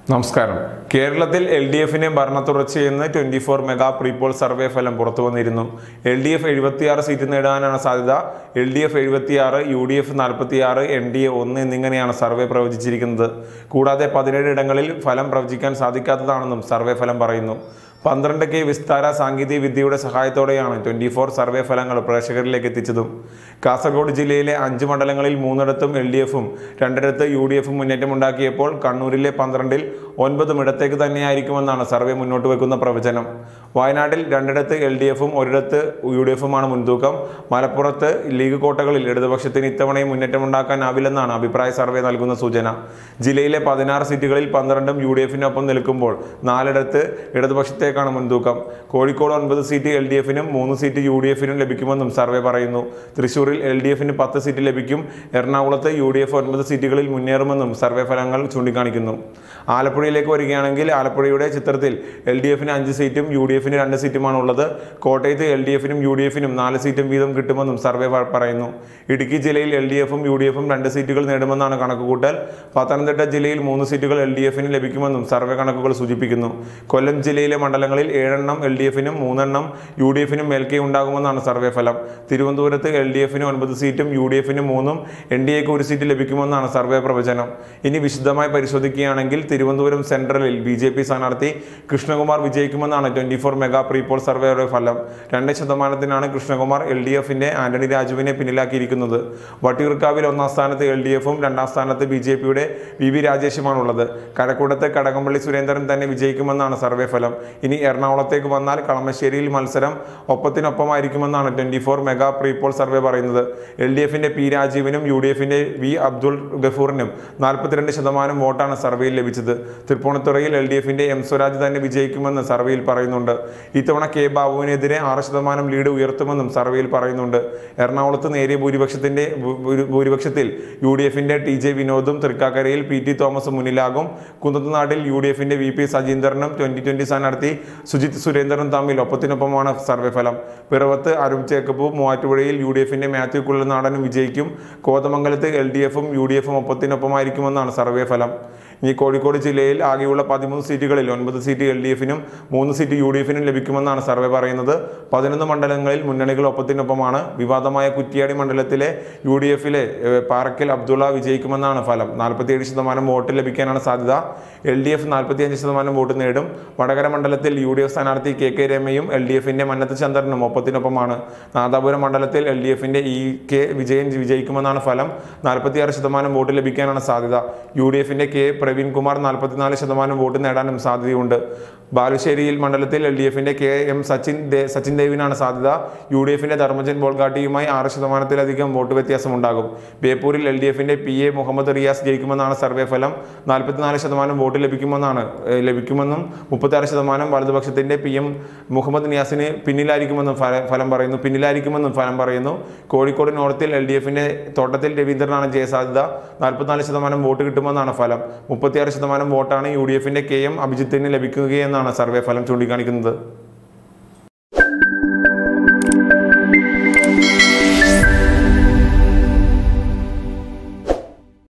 നമസ്കാരം കേരളത്തിൽ L D എഫിനെ ഭരണത്തുടർച്ചയെന്ന് twenty four mega prepoll survey ഫലം പുറത്തു വന്നിരുന്നു എൽ ഡി എഫ് എഴുപത്തിയാറ് സീറ്റ് നേടാനാണ് സാധ്യത എൽ ഡി എഫ് എഴുപത്തിയാറ് യു ഡി എഫ് നാൽപ്പത്തിയാറ് എൻ ഡി എ ഒന്ന് എന്നിങ്ങനെയാണ് സർവേ പ്രവചിച്ചിരിക്കുന്നത് കൂടാതെ പതിനേഴ് ഇടങ്ങളിൽ ഫലം പ്രവചിക്കാൻ സാധിക്കാത്തതാണെന്നും സർവേ ഫലം പറയുന്നു പന്ത്രണ്ട് കെ വിസ്താര സാങ്കേതിക വിദ്യയുടെ സഹായത്തോടെയാണ് ട്വന്റി ഫോർ സർവേ ഫലങ്ങൾ പ്രേക്ഷകരിലേക്ക് എത്തിച്ചതും കാസർഗോഡ് ജില്ലയിലെ അഞ്ച് മണ്ഡലങ്ങളിൽ മൂന്നിടത്തും എൽ ഡി എഫും രണ്ടിടത്ത് യു ഡി എഫും മുന്നേറ്റമുണ്ടാക്കിയപ്പോൾ കണ്ണൂരിലെ പന്ത്രണ്ടിൽ ഒൻപതും ഇടത്തേക്ക് തന്നെയായിരിക്കുമെന്നാണ് സർവേ മുന്നോട്ട് വെക്കുന്ന പ്രവചനം വയനാട്ടിൽ രണ്ടിടത്ത് എൽ ഡി എഫും ഒരിടത്ത് യു ഡി എഫുമാണ് മുൻതൂക്കം മലപ്പുറത്ത് ലീഗ് കോട്ടകളിൽ ഇടതുപക്ഷത്തിന് ഇത്തവണയും മുന്നേറ്റമുണ്ടാക്കാനാവില്ലെന്നാണ് അഭിപ്രായ സർവേ നൽകുന്ന സൂചന ജില്ലയിലെ പതിനാറ് സീറ്റുകളിൽ പന്ത്രണ്ടും യു ഡി എഫിനൊപ്പം നിൽക്കുമ്പോൾ നാലിടത്ത് ഇടതുപക്ഷത്തേക്കാണ് മുൻതൂക്കം കോഴിക്കോട് ഒൻപത് സീറ്റ് എൽ ഡി എഫിനും മൂന്ന് സീറ്റ് യു ഡി എഫിനും ലഭിക്കുമെന്നും സർവേ പറയുന്നു തൃശൂരിൽ എൽ ഡി എഫിന് പത്ത് സീറ്റ് ലഭിക്കും എറണാകുളത്ത് യു ഡി എഫ് ഒൻപത് സീറ്റുകളിൽ മുന്നേറുമെന്നും സർവേ ഫലങ്ങൾ ചൂണ്ടിക്കാണിക്കുന്നു ആലപ്പുഴയിലേക്ക് വരികയാണെങ്കിൽ ആലപ്പുഴയുടെ ചിത്രത്തിൽ എൽ ഡി എഫിന് അഞ്ച് സീറ്റും യു ഡി എഫിന് രണ്ട് സീറ്റുമാണ് ഉള്ളത് കോട്ടയത്ത് എൽ ഡി എഫിനും യു ഡി എഫിനും നാല് സീറ്റും വീതം കിട്ടുമെന്നും സർവേ പ- പറയുന്നു ഇടുക്കി ജില്ലയിൽ എൽ ഡി എഫും യു ഡി എഫും രണ്ട് സീറ്റുകൾ നേടുമെന്നാണ് കണക്കുകൂട്ടൽ പത്തനംതിട്ട ജില്ലയിൽ മൂന്ന് സീറ്റുകൾ എൽ ഡി എഫിന് ലഭിക്കുമെന്നും സർവേ കണക്കുകൾ സൂചിപ്പിക്കുന്നു കൊല്ലം ജില്ലയിലെ മണ്ഡലങ്ങളിൽ ഏഴെണ്ണം എൽ ഡി എഫിനും മൂന്നെണ്ണം യു ഡി എഫിനും മേൽക്കൈ ഉണ്ടാകുമെന്നാണ് സർവേ ഫലം തിരുവനന്തപുരത്ത് എൽ ഡി എഫിന് ഒൻപത് സീറ്റും യു ഡി എഫിന് മൂന്നും എൻ ഡി എക്ക് ഒരു സീറ്റ് ലഭിക്കുമെന്നാണ് സർവേ പ്രവചനം ഇനി വിശദമായി പരിശോധിക്കുകയാണെങ്കിൽ തിരുവനന്തപുരം സെൻട്രലിൽ ബി ജെ പി സ്ഥാനാർത്ഥി കൃഷ്ണകുമാർ വിജയിക്കുമെന്നാണ് ട്വന്റി ഫോർ മെഗാ പ്രീപോൾ സർവേയുടെ ഫലം രണ്ട് ശതമാനത്തിനാണ് കൃഷ്ണകുമാർ എൽ ഡി എഫിന്റെ ആന്റണി രാജുവിനെ പിന്നിലാക്കിയിരിക്കുന്നത് വട്ടിയൂർക്കാവിൽ ഒന്നാം സ്ഥാനത്ത് എൽ ഡി എഫും രണ്ടാം സ്ഥാനത്ത് ബി ജെ പിയുടെ വി വി രാജേഷുമാണുള്ളത് കഴക്കൂടത്ത് കടകംപള്ളി സുരേന്ദ്രൻ തന്നെ വിജയിക്കുമെന്നാണ് സർവേ ഫലം ഇനി എറണാകുളത്തേക്ക് വന്നാൽ കളമശ്ശേരിയിൽ മത്സരം ഒപ്പത്തിനൊപ്പമായിരിക്കുമെന്നാണ് twenty four mega prepoll survey പറയുന്നത് എൽ ഡി എഫിന്റെ പി രാജീവിനും യു ഡി എഫിന്റെ വി അബ്ദുൾ ഗഫൂറിനും നാൽപ്പത്തിരണ്ട് ശതമാനം വോട്ടാണ് സർവേയിൽ ലഭിച്ചത് തൃപ്പൂണിത്തുറയിൽ എൽ ഡി എഫിന്റെ എം സ്വരാജ് തന്നെ വിജയിക്കുമെന്ന് സർവേയിൽ പറയുന്നുണ്ട് ഇത്തവണ കെ ബാബുവിനെതിരെ ആറ് ശതമാനം ലീഡ് ഉയർത്തുമെന്നും സർവേയിൽ പറയുന്നുണ്ട് എറണാകുളത്ത് നേരിയ ഭൂരിപക്ഷത്തിന്റെ ഭൂ- ഭൂരി- ഭൂരിപക്ഷത്തിൽ യു ഡി എഫിന്റെ ടി ജെ വിനോദും തൃക്കാക്കരയിൽ പി ടി തോമസും മുന്നിലാകും കുന്നത്തുനാട്ടിൽ യു ഡി എഫിന്റെ വി പി സജീന്ദ്രനും ട്വന്റി ട്വന്റി സ്ഥാനാർത്ഥി സുജിത് സുരേന്ദ്രനും തമ്മിൽ ഒപ്പത്തിനൊപ്പമാണ് സർവേ ഫലം പിറവത്ത് അരുൺ ജേക്കബും മൂവാറ്റുപുഴയിൽ യു ഡി എഫിന്റെ മാത്യു കുള്ളനാടനും വിജയിക്കും കോതമംഗലത്ത് എൽ ഡി എഫും യു ഡി എഫും ഒപ്പത്തിനൊപ്പമായിരിക്കുമെന്നാണ് സർവേ ഫലം ഇനി കോഴിക്കോട് ജില്ലയിൽ ആകെയുള്ള പതിമൂന്ന് സീറ്റുകളിൽ ഒൻപത് സീറ്റ് എൽ ഡി എഫിനും മൂന്ന് സീറ്റ് യു ഡി എഫിനും ലഭിക്കുമെന്നാണ് സർവേ പറയുന്നത് പതിനൊന്ന് മണ്ഡലങ്ങളിൽ മുന്നണികൾ ഒപ്പത്തിനൊപ്പമാണ് വിവാദമായ കുറ്റിയാടി മണ്ഡലത്തിലെ യു ഡി എഫിലെ പാറക്കൽ അബ്ദുള്ള വിജയിക്കുമെന്നാണ് ഫലം നാൽപ്പത്തിയേഴ് ശതമാനം വോട്ട് ലഭിക്കാനാണ് സാധ്യത എൽ ഡി എഫ് നാൽപ്പത്തിയഞ്ച് ശതമാനം വോട്ട് നേടും വടകര മണ്ഡലത്തിൽ യു ഡി എഫ് സ്ഥാനാർത്ഥി കെ കെ രമയും എൽ ഡി എഫിന്റെ മന്നത്ത് ചന്ദ്രനും ഒപ്പത്തിനൊപ്പമാണ് നാദാപുരം മണ്ഡലത്തിൽ എൽ ഡി എഫിന്റെ ഇ കെ വിജയൻ വിജയിക്കുമെന്നാണ് ഫലം നാൽപ്പത്തിയാറ് ശതമാനം വോട്ട് ലഭിക്കാനാണ് സാധ്യത യു ഡി എഫിന്റെ കെ പ്രവീൺ കുമാർ നാൽപ്പത്തിനാല് ശതമാനം വോട്ട് നേടാനും സാധ്യതയുണ്ട് ബാലുശ്ശേരിയിൽ മണ്ഡലത്തിൽ എൽ ഡി എഫിന്റെ കെ എം സച്ചിൻ ദേ സച്ചിൻ ദേവിനാണ് സാധ്യത യു ഡി എഫിന്റെ ധർമ്മജൻ ബോൾഗാട്ടിയുമായി ആറ് ശതമാനത്തിലധികം വോട്ട് വ്യത്യാസമുണ്ടാകും ബേപ്പൂരിൽ എൽ ഡി എഫിന്റെ പി എ മുഹമ്മദ് റിയാസ് ജയിക്കുമെന്നാണ് സർവേ ഫലം നാൽപ്പത്തിനാല് ശതമാനം വോട്ട് ലഭിക്കുമെന്നാണ് ഏഹ്, ലഭിക്കുമെന്നും മുപ്പത്താറ് ശതമാനം വലതുപക്ഷത്തിന്റെ പി എം മുഹമ്മദ് നിയാസിന് പിന്നിലായിരിക്കുമെന്നും ഫല- ഫലം പറയുന്നു പിന്നിലായിരിക്കുമെന്നും ഫലം പറയുന്നു കോഴിക്കോട് നോർത്തിൽ എൽ ഡി എഫിന്റെ തോട്ടത്തിൽ രവീന്ദ്രനാണ് ജയസാധ്യത നാൽപ്പത്തിനാല് ശതമാനം വോട്ട് കിട്ടുമെന്നാണ് ഫലം മുപ്പത്തിയാറ് ശതമാനം വോട്ടാണ് യു ഡി എഫിന്റെ കെ എം അഭിജിത്തിന് ലഭിക്കുകയെന്നാണ് സർവേ ഫലം ചൂണ്ടിക്കാണിക്കുന്നത്